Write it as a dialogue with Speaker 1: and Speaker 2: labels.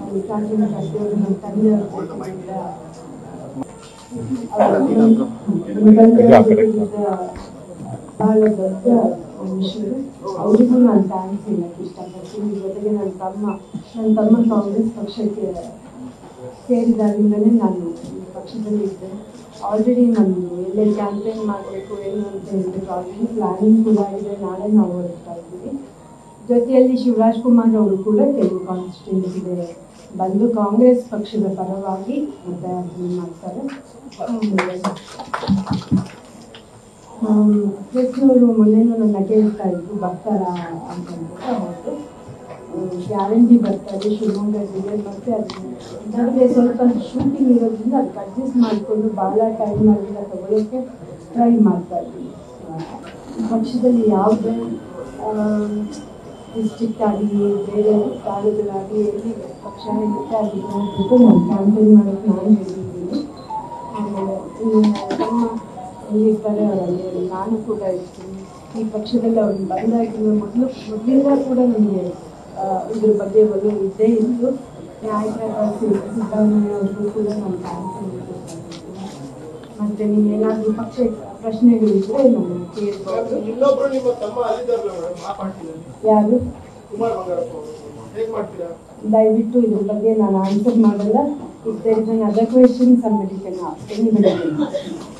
Speaker 1: ಮಲ್ಲಿಕಾರ್ಜುನ ಖರ್ಗೆ ಅವರು ನಮ್ಮ ತಂದೆಯವರು ಬಹಳ ದೊಡ್ಡ ಮನುಷ್ಯರು ಅವರಿಗೂ ನಾನು ಥ್ಯಾಂಕ್ಸ್ ಹೇಳಕ್ಕೆ ಇಷ್ಟಪಡ್ತೀನಿ ಜೊತೆಗೆ ನನ್ನ ತಮ್ಮ ನನ್ನ ತಮ್ಮ ಕಾಂಗ್ರೆಸ್ ಪಕ್ಷಕ್ಕೆ ಸೇರಿದಾಗಿಂದಲೇ ನಾನು ಈ ಪಕ್ಷದಲ್ಲಿ ಇದ್ದೆ ಆಲ್ರೆಡಿ ನಮ್ಮದು ಎಲ್ಲೇ ಕ್ಯಾಂಪೇನ್ ಮಾಡಬೇಕು ಏನು ಅಂತ ಹೇಳ್ಬಿಟ್ಟು ಆಲ್ರೆಡಿ ಪ್ಲಾನಿಂಗ್ ಕೂಡ ಆಗಿದೆ ನಾಳೆ ನಾವು ಹೊರಡ್ತಾ ಇದ್ದೀವಿ ಜೊತೆಯಲ್ಲಿ ಶಿವರಾಜ್ ಕುಮಾರ್ ಅವರು ಕೂಡ ಕೆಲವು ಕಾನ್ಸ್ಟಿಟ್ಯೂನ್ಸಿಗೆ ಬಂದು ಕಾಂಗ್ರೆಸ್ ಪಕ್ಷದ ಪರವಾಗಿ ಮತಯಾಚನೆ ಮಾಡ್ತಾರೆ ಕೃಷ್ಣವರು ಮೊನ್ನೆನೂ ನನ್ನ ಕೇಳ್ತಾ ಇದ್ರು ಬರ್ತಾರಾ ಅಂತ ಅಂದ್ಬಿಟ್ಟು ಹೌದು ಗ್ಯಾರಂಟಿ ಬರ್ತಾರೆ ಶಿವಮೊಗ್ಗ ಜಿಲ್ಲೆ ಮತ್ತೆ ಅದು ನನಗೆ ಸ್ವಲ್ಪ ಶೂಟಿಂಗ್ ಇರೋದ್ರಿಂದ ಅದಕ್ಕೆ ಅಡ್ಜಸ್ಟ್ ಮಾಡಿಕೊಂಡು ಭಾಳ ಟೈಮ್ ಆಗಿಲ್ಲ ತಗೊಳ್ಳೋಕ್ಕೆ ಟ್ರೈ ಮಾಡ್ತಾ ಇದ್ದೀನಿ ಪಕ್ಷದಲ್ಲಿ ಯಾವುದೇ ಡಿಸ್ಟ್ರಿಕ್ಟ್ ಆಗಲಿ ಬೇರೆ ತಾಲೂಕುಗಳಾಗಲಿ ಎಲ್ಲಿ ಪಕ್ಷ ಇರುತ್ತೆ ಅಲ್ಲಿ ಹೋಗ್ಬಿಟ್ಟು ನಾನು ಕ್ಯಾಂಪೇನ್ ಮಾಡೋಕ್ಕೆ ನಾನು ಹೇಳಿದ್ದೀನಿ ಆಮೇಲೆ ಇನ್ನು ನಮ್ಮ ಎಲ್ಲಿರ್ತಾರೆ ಅವರಲ್ಲಿ ನಾನು ಕೂಡ ಇರ್ತೀನಿ ಈ ಪಕ್ಷದಲ್ಲಿ ಅವ್ರನ್ನ ಬಂದಾಗಿನ ಮೊದಲು ಮೊದಲಿಂದ ಕೂಡ ನನಗೆ ಇದ್ರ ಬಗ್ಗೆ ಒಲವು ಇದ್ದೇ ಇತ್ತು ನಾಯಕರಾದ ಸಿ- ಸಿದ್ದರಾಮಯ್ಯ ಅವ್ರಿಗೂ ಕೂಡ ನಾನು ಥ್ಯಾಂಕ್ಸ್ ಮತ್ತೆ ನೀವೇನಾದರೂ ಪಕ್ಷ ಪ್ರಶ್ನೆಗಳಿದ್ರೆ ನಾನು ಕೇಳ್ಬೋದು
Speaker 2: ಇನ್ನೊಬ್ರು ನಿಮ್ಮ ತಮ್ಮ ಅಲ್ಲಿದ್ದಾರಲ್ಲ ಮೇಡಮ್ ಆ ಪಾರ್ಟಿನಲ್ಲಿ
Speaker 1: ಯಾರು
Speaker 2: ಕುಮಾರ್ ಬಂಗಾರಪ್ಪ ಅವರು ಹೇಗ್ ಮಾಡ್ತೀರಾ
Speaker 1: ದಯವಿಟ್ಟು ಇದ್ರ ಬಗ್ಗೆ ನಾನು ಆನ್ಸರ್ ಮಾಡಲ್ಲ if there is another question somebody can ask anybody